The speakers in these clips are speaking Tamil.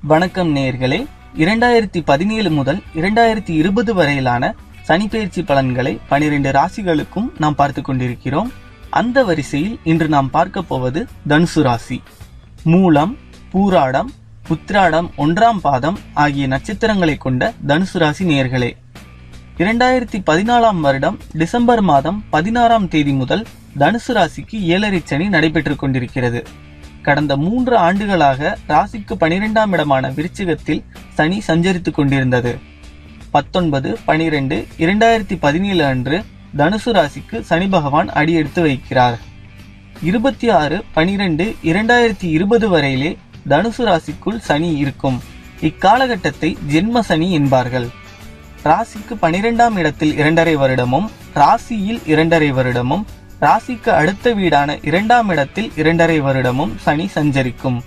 வணக்கம் நேயர்களே இரண்டாயிரத்தி பதினேழு முதல் இரண்டாயிரத்தி இருபது வரையிலான சனிப்பெயர்ச்சி பலன்களை பனிரெண்டு ராசிகளுக்கும் நாம் பார்த்து கொண்டிருக்கிறோம் அந்த வரிசையில் இன்று நாம் பார்க்க போவது தனுசு ராசி மூலம் பூராடம் புத்திராடம் ஒன்றாம் பாதம் ஆகிய நட்சத்திரங்களை கொண்ட தனுசு ராசி நேயர்களே இரண்டாயிரத்தி பதினாலாம் வருடம் டிசம்பர் மாதம் பதினாறாம் தேதி முதல் தனுசு ராசிக்கு ஏழரை சனி நடைபெற்றுக் கொண்டிருக்கிறது கடந்த மூன்று ஆண்டுகளாக ராசிக்கு பனிரெண்டாம் இடமான விருச்சிகத்தில் சனி சஞ்சரித்துக் கொண்டிருந்தது பத்தொன்பது பனிரெண்டு இரண்டாயிரத்தி பதினேழு அன்று தனுசு ராசிக்கு சனி பகவான் அடியெடுத்து வைக்கிறார் இருபத்தி ஆறு பனிரெண்டு இரண்டாயிரத்தி இருபது வரையிலே தனுசு ராசிக்குள் சனி இருக்கும் இக்காலகட்டத்தை ஜென்ம சனி என்பார்கள் ராசிக்கு பனிரெண்டாம் இடத்தில் இரண்டரை வருடமும் ராசியில் இரண்டரை வருடமும் ராசிக்கு அடுத்த வீடான இரண்டாம் இடத்தில் இரண்டரை வருடமும் சனி சஞ்சரிக்கும்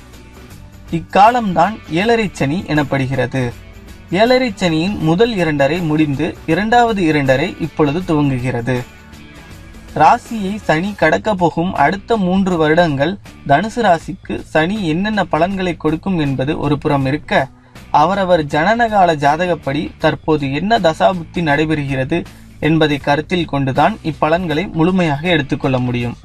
இக்காலம்தான் ஏழரை சனி எனப்படுகிறது ஏழரை சனியின் முதல் இரண்டரை முடிந்து இரண்டாவது இரண்டரை இப்பொழுது துவங்குகிறது ராசியை சனி கடக்க போகும் அடுத்த மூன்று வருடங்கள் தனுசு ராசிக்கு சனி என்னென்ன பலன்களை கொடுக்கும் என்பது ஒரு புறம் இருக்க அவரவர் ஜனனகால ஜாதகப்படி தற்போது என்ன தசாபுத்தி நடைபெறுகிறது என்பதை கருத்தில் கொண்டுதான் இப்பலன்களை முழுமையாக எடுத்துக்கொள்ள முடியும்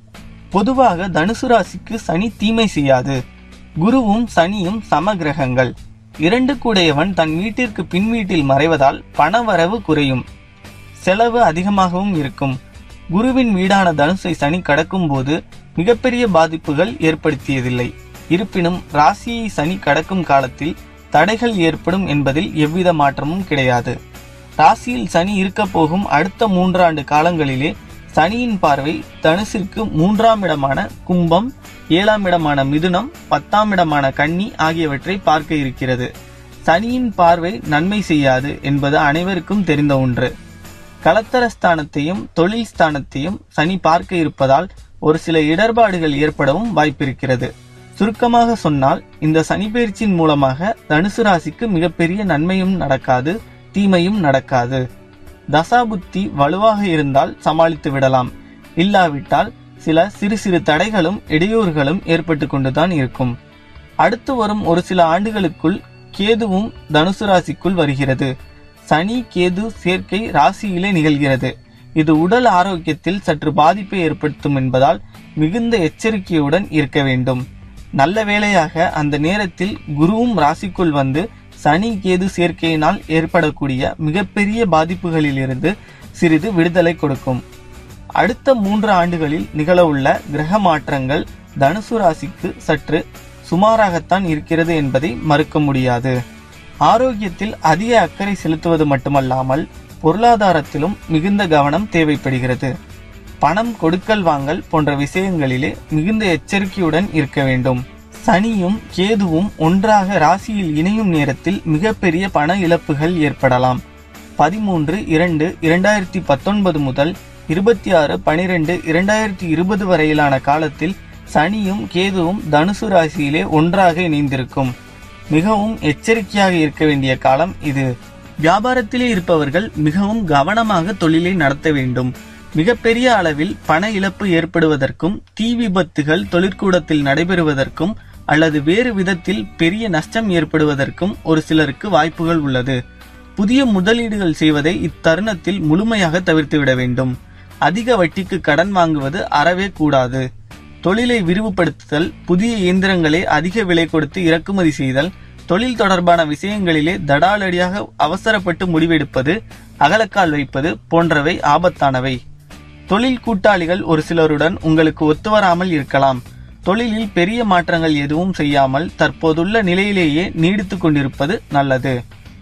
பொதுவாக தனுசு ராசிக்கு சனி தீமை செய்யாது குருவும் சனியும் சம கிரகங்கள் இரண்டு கூடையவன் தன் வீட்டிற்கு பின் வீட்டில் மறைவதால் பணவரவு குறையும் செலவு அதிகமாகவும் இருக்கும் குருவின் வீடான தனுசை சனி கடக்கும் போது மிகப்பெரிய பாதிப்புகள் ஏற்படுத்தியதில்லை இருப்பினும் ராசியை சனி கடக்கும் காலத்தில் தடைகள் ஏற்படும் என்பதில் எவ்வித மாற்றமும் கிடையாது ராசியில் சனி இருக்க போகும் அடுத்த மூன்றாண்டு காலங்களிலே சனியின் பார்வை தனுசிற்கு மூன்றாம் இடமான கும்பம் ஏழாம் இடமான மிதுனம் பத்தாம் இடமான கன்னி ஆகியவற்றை பார்க்க இருக்கிறது சனியின் பார்வை நன்மை செய்யாது என்பது அனைவருக்கும் தெரிந்த ஒன்று கலத்தரஸ்தானத்தையும் தொழில் ஸ்தானத்தையும் சனி பார்க்க இருப்பதால் ஒரு சில இடர்பாடுகள் ஏற்படவும் வாய்ப்பிருக்கிறது சுருக்கமாக சொன்னால் இந்த சனிப்பெயர்ச்சியின் மூலமாக தனுசு ராசிக்கு மிகப்பெரிய நன்மையும் நடக்காது தீமையும் நடக்காது தசாபுத்தி வலுவாக இருந்தால் சமாளித்து விடலாம் இல்லாவிட்டால் சில சிறு சிறு தடைகளும் இடையூறுகளும் ஏற்பட்டு கொண்டுதான் இருக்கும் அடுத்து வரும் ஒரு சில ஆண்டுகளுக்குள் கேதுவும் தனுசு ராசிக்குள் வருகிறது சனி கேது சேர்க்கை ராசியிலே நிகழ்கிறது இது உடல் ஆரோக்கியத்தில் சற்று பாதிப்பை ஏற்படுத்தும் என்பதால் மிகுந்த எச்சரிக்கையுடன் இருக்க வேண்டும் நல்ல வேளையாக அந்த நேரத்தில் குருவும் ராசிக்குள் வந்து சனி கேது சேர்க்கையினால் ஏற்படக்கூடிய மிகப்பெரிய பாதிப்புகளிலிருந்து சிறிது விடுதலை கொடுக்கும் அடுத்த மூன்று ஆண்டுகளில் நிகழவுள்ள கிரக மாற்றங்கள் தனுசு ராசிக்கு சற்று சுமாராகத்தான் இருக்கிறது என்பதை மறுக்க முடியாது ஆரோக்கியத்தில் அதிக அக்கறை செலுத்துவது மட்டுமல்லாமல் பொருளாதாரத்திலும் மிகுந்த கவனம் தேவைப்படுகிறது பணம் கொடுக்கல் வாங்கல் போன்ற விஷயங்களிலே மிகுந்த எச்சரிக்கையுடன் இருக்க வேண்டும் சனியும் கேதுவும் ஒன்றாக ராசியில் இணையும் நேரத்தில் மிகப்பெரிய பண இழப்புகள் ஏற்படலாம் பதிமூன்று இரண்டு இரண்டாயிரத்தி பத்தொன்பது முதல் இருபத்தி ஆறு பனிரெண்டு இரண்டாயிரத்தி இருபது வரையிலான காலத்தில் சனியும் கேதுவும் தனுசு ராசியிலே ஒன்றாக இணைந்திருக்கும் மிகவும் எச்சரிக்கையாக இருக்க வேண்டிய காலம் இது வியாபாரத்திலே இருப்பவர்கள் மிகவும் கவனமாக தொழிலை நடத்த வேண்டும் மிகப்பெரிய அளவில் பண இழப்பு ஏற்படுவதற்கும் தீ விபத்துகள் தொழிற்கூடத்தில் நடைபெறுவதற்கும் அல்லது வேறு விதத்தில் பெரிய நஷ்டம் ஏற்படுவதற்கும் ஒரு சிலருக்கு வாய்ப்புகள் உள்ளது புதிய முதலீடுகள் செய்வதை இத்தருணத்தில் முழுமையாக தவிர்த்துவிட வேண்டும் அதிக வட்டிக்கு கடன் வாங்குவது அறவே கூடாது தொழிலை விரிவுபடுத்துதல் புதிய இயந்திரங்களை அதிக விலை கொடுத்து இறக்குமதி செய்தல் தொழில் தொடர்பான விஷயங்களிலே தடாலடியாக அவசரப்பட்டு முடிவெடுப்பது அகலக்கால் வைப்பது போன்றவை ஆபத்தானவை தொழில் கூட்டாளிகள் ஒரு சிலருடன் உங்களுக்கு ஒத்துவராமல் இருக்கலாம் தொழிலில் பெரிய மாற்றங்கள் எதுவும் செய்யாமல் தற்போதுள்ள நிலையிலேயே நீடித்துக் கொண்டிருப்பது நல்லது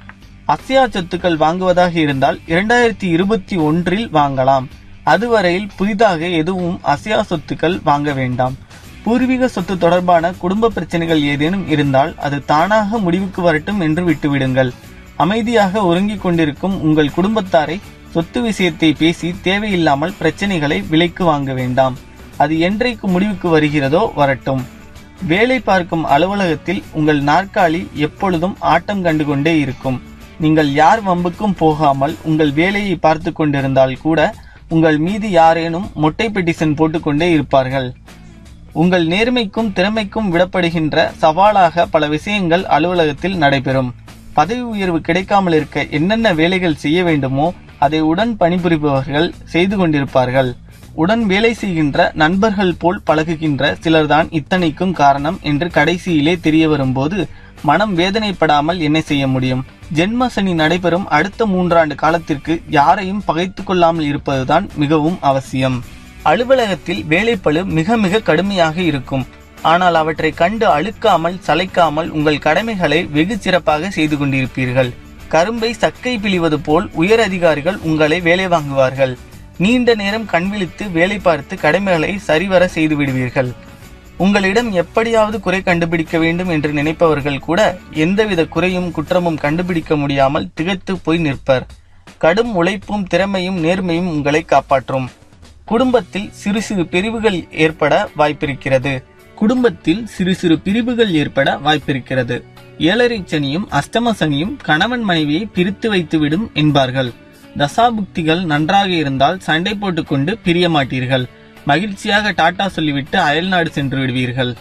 அசையா சொத்துக்கள் வாங்குவதாக இருந்தால் இரண்டாயிரத்தி இருபத்தி ஒன்றில் வாங்கலாம் அதுவரையில் புதிதாக எதுவும் அசையா சொத்துக்கள் வாங்க வேண்டாம் பூர்வீக சொத்து தொடர்பான குடும்ப பிரச்சனைகள் ஏதேனும் இருந்தால் அது தானாக முடிவுக்கு வரட்டும் என்று விட்டுவிடுங்கள் அமைதியாக உறங்கிக் கொண்டிருக்கும் உங்கள் குடும்பத்தாரை சொத்து விஷயத்தை பேசி தேவையில்லாமல் பிரச்சனைகளை விலைக்கு வாங்க வேண்டாம் அது என்றைக்கு முடிவுக்கு வருகிறதோ வரட்டும் வேலை பார்க்கும் அலுவலகத்தில் உங்கள் நாற்காலி எப்பொழுதும் ஆட்டம் கண்டு கொண்டே இருக்கும் நீங்கள் யார் வம்புக்கும் போகாமல் உங்கள் வேலையை பார்த்து கொண்டிருந்தால் கூட உங்கள் மீது யாரேனும் மொட்டை பெட்டிஷன் போட்டுக்கொண்டே இருப்பார்கள் உங்கள் நேர்மைக்கும் திறமைக்கும் விடப்படுகின்ற சவாலாக பல விஷயங்கள் அலுவலகத்தில் நடைபெறும் பதவி உயர்வு கிடைக்காமல் இருக்க என்னென்ன வேலைகள் செய்ய வேண்டுமோ அதை உடன் பணிபுரிபவர்கள் செய்து கொண்டிருப்பார்கள் உடன் வேலை செய்கின்ற நண்பர்கள் போல் பழகுகின்ற சிலர்தான் இத்தனைக்கும் காரணம் என்று கடைசியிலே தெரிய வரும்போது மனம் வேதனைப்படாமல் என்ன செய்ய முடியும் ஜென்ம சனி நடைபெறும் அடுத்த மூன்றாண்டு காலத்திற்கு யாரையும் பகைத்து கொள்ளாமல் இருப்பதுதான் மிகவும் அவசியம் அலுவலகத்தில் வேலைப்பளு மிக மிக கடுமையாக இருக்கும் ஆனால் அவற்றை கண்டு அழுக்காமல் சளைக்காமல் உங்கள் கடமைகளை வெகு சிறப்பாக செய்து கொண்டிருப்பீர்கள் கரும்பை சக்கை பிழிவது போல் உயர் அதிகாரிகள் உங்களை வேலை வாங்குவார்கள் நீண்ட நேரம் கண்விழித்து வேலை பார்த்து கடமைகளை சரிவர செய்து விடுவீர்கள் உங்களிடம் எப்படியாவது குறை கண்டுபிடிக்க வேண்டும் என்று நினைப்பவர்கள் கூட எந்தவித குறையும் குற்றமும் கண்டுபிடிக்க முடியாமல் திகைத்து போய் நிற்பர் கடும் உழைப்பும் திறமையும் நேர்மையும் உங்களை காப்பாற்றும் குடும்பத்தில் சிறு சிறு பிரிவுகள் ஏற்பட வாய்ப்பிருக்கிறது குடும்பத்தில் சிறு சிறு பிரிவுகள் ஏற்பட வாய்ப்பிருக்கிறது ஏழரை சனியும் அஷ்டம சனியும் கணவன் மனைவியை பிரித்து வைத்துவிடும் என்பார்கள் தசாபுக்திகள் நன்றாக இருந்தால் சண்டை போட்டுக்கொண்டு பிரிய மாட்டீர்கள் மகிழ்ச்சியாக டாட்டா சொல்லிவிட்டு அயல்நாடு சென்று விடுவீர்கள்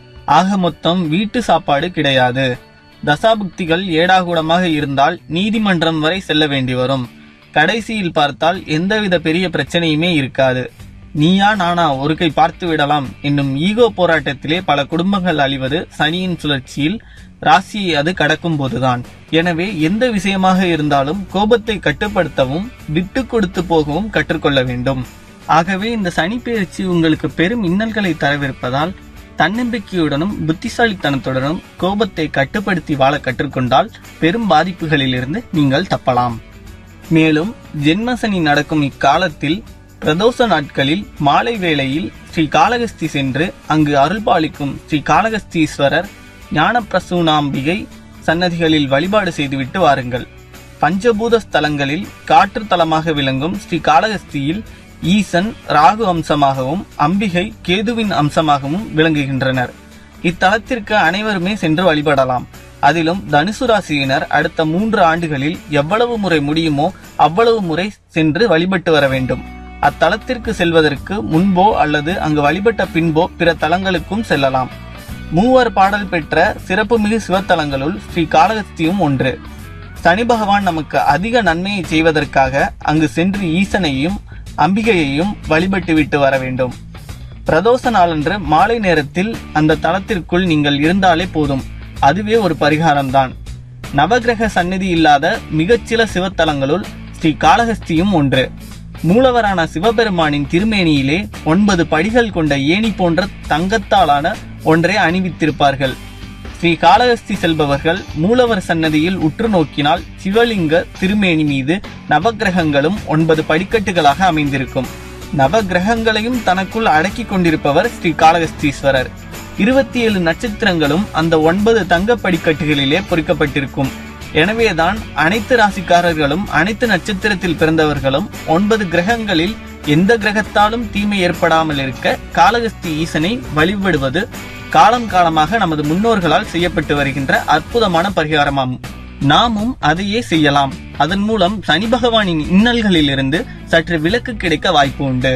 ஆக மொத்தம் வீட்டு சாப்பாடு கிடையாது தசாபுக்திகள் ஏடாகூடமாக இருந்தால் நீதிமன்றம் வரை செல்ல வேண்டி வரும் கடைசியில் பார்த்தால் எந்தவித பெரிய பிரச்சனையுமே இருக்காது நீயா நானா ஒரு கை பார்த்து விடலாம் என்னும் ஈகோ போராட்டத்திலே பல குடும்பங்கள் அழிவது சனியின் சுழற்சியில் ராசியை அது கடக்கும் போதுதான் எனவே எந்த விஷயமாக இருந்தாலும் கோபத்தை கட்டுப்படுத்தவும் விட்டு கொடுத்து போகவும் கற்றுக்கொள்ள வேண்டும் ஆகவே இந்த சனி பெயர்ச்சி உங்களுக்கு பெரும் இன்னல்களை தரவிருப்பதால் தன்னம்பிக்கையுடனும் புத்திசாலித்தனத்துடனும் கோபத்தை கட்டுப்படுத்தி வாழ கற்றுக்கொண்டால் பெரும் பாதிப்புகளிலிருந்து நீங்கள் தப்பலாம் மேலும் ஜென்மசனி நடக்கும் இக்காலத்தில் பிரதோஷ நாட்களில் மாலை வேளையில் ஸ்ரீ காளகஸ்தி சென்று அங்கு அருள்பாலிக்கும் ஸ்ரீ காளகஸ்தீஸ்வரர் ஞானப்பிரசூனாம்பிகை சன்னதிகளில் வழிபாடு செய்துவிட்டு வாருங்கள் பஞ்சபூத ஸ்தலங்களில் காற்று தலமாக விளங்கும் ஸ்ரீ காளகஸ்தியில் ஈசன் ராகு அம்சமாகவும் அம்பிகை கேதுவின் அம்சமாகவும் விளங்குகின்றனர் இத்தலத்திற்கு அனைவருமே சென்று வழிபடலாம் அதிலும் தனுசு ராசியினர் அடுத்த மூன்று ஆண்டுகளில் எவ்வளவு முறை முடியுமோ அவ்வளவு முறை சென்று வழிபட்டு வர வேண்டும் அத்தலத்திற்கு செல்வதற்கு முன்போ அல்லது அங்கு வழிபட்ட பின்போ பிற தலங்களுக்கும் செல்லலாம் மூவர் பாடல் பெற்ற சிறப்புமிகு சிவத்தலங்களுள் ஸ்ரீ காளகஸ்தியும் ஒன்று சனி பகவான் நமக்கு அதிக நன்மையை செய்வதற்காக அங்கு சென்று ஈசனையும் அம்பிகையையும் வழிபட்டு விட்டு வர வேண்டும் பிரதோஷ நாளன்று மாலை நேரத்தில் அந்த தலத்திற்குள் நீங்கள் இருந்தாலே போதும் அதுவே ஒரு பரிகாரம்தான் நவகிரக சந்நிதி இல்லாத மிகச்சில சிவத்தலங்களுள் ஸ்ரீ காளஹஸ்தியும் ஒன்று மூலவரான சிவபெருமானின் திருமேனியிலே ஒன்பது படிகள் கொண்ட ஏணி போன்ற தங்கத்தாலான ஒன்றை அணிவித்திருப்பார்கள் ஸ்ரீ காளஹஸ்தி செல்பவர்கள் மூலவர் சன்னதியில் உற்று நோக்கினால் சிவலிங்க திருமேனி மீது நவக்கிரகங்களும் ஒன்பது படிக்கட்டுகளாக அமைந்திருக்கும் நவக்கிரகங்களையும் தனக்குள் அடக்கிக் கொண்டிருப்பவர் ஸ்ரீ காளகஸ்தீஸ்வரர் இருபத்தி ஏழு நட்சத்திரங்களும் அந்த ஒன்பது தங்க படிக்கட்டுகளிலே பொறிக்கப்பட்டிருக்கும் எனவேதான் அனைத்து ராசிக்காரர்களும் அனைத்து நட்சத்திரத்தில் பிறந்தவர்களும் ஒன்பது கிரகங்களில் எந்த கிரகத்தாலும் தீமை ஏற்படாமல் இருக்க காளகஸ்தி ஈசனை வழிபடுவது காலம் காலமாக நமது முன்னோர்களால் செய்யப்பட்டு வருகின்ற அற்புதமான பரிகாரமாகும் நாமும் அதையே செய்யலாம் அதன் மூலம் சனி பகவானின் இன்னல்களிலிருந்து சற்று விலக்கு கிடைக்க வாய்ப்பு உண்டு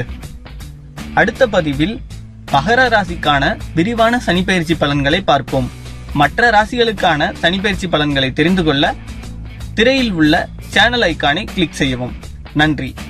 அடுத்த பதிவில் மகர ராசிக்கான விரிவான சனிப்பெயர்ச்சி பலன்களை பார்ப்போம் மற்ற ராசிகளுக்கான சனிப்பெயர்ச்சி பலன்களை தெரிந்து கொள்ள திரையில் உள்ள சேனல் ஐக்கானை கிளிக் செய்யவும் நன்றி